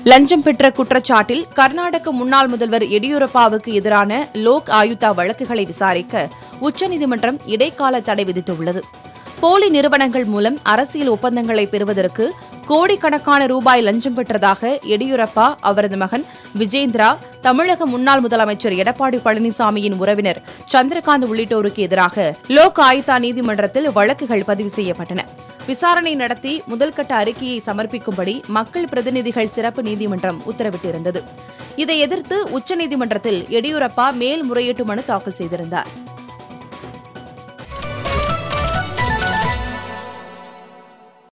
லஞ்சம் பெற்ற குற்றச்சாட்டில் கர்நாடக முன்னாள் முதல்வர் எடியூரப்பாவுக்கு எதிரான லோக் ஆயுக்தா வழக்குகளை விசாரிக்க உச்சநீதிமன்றம் இடைக்கால தடை விதித்துள்ளது போலி நிறுவனங்கள் மூலம் அரசியல் ஒப்பந்தங்களை பெறுவதற்கு கோடிக்கணக்கான ரூபாய் லஞ்சம் பெற்றதாக எடியூரப்பா அவரது மகன் விஜேந்திரா தமிழக முன்னாள் முதலமைச்சர் எடப்பாடி பழனிசாமியின் உறவினர் சந்திரகாந்த் உள்ளிட்டோருக்கு எதிராக லோக் ஆயுக்தா நீதிமன்றத்தில் வழக்குகள் பதிவு செய்யப்பட்டன விசாரணை நடத்தி முதல்கட்ட அறிக்கையை சமர்ப்பிக்கும்படி மக்கள் பிரதிநிதிகள் சிறப்பு நீதிமன்றம் உத்தரவிட்டிருந்தது இதை எதிர்த்து உச்சநீதிமன்றத்தில் எடியூரப்பா மேல்முறையீட்டு மனு தாக்கல் செய்திருந்தார்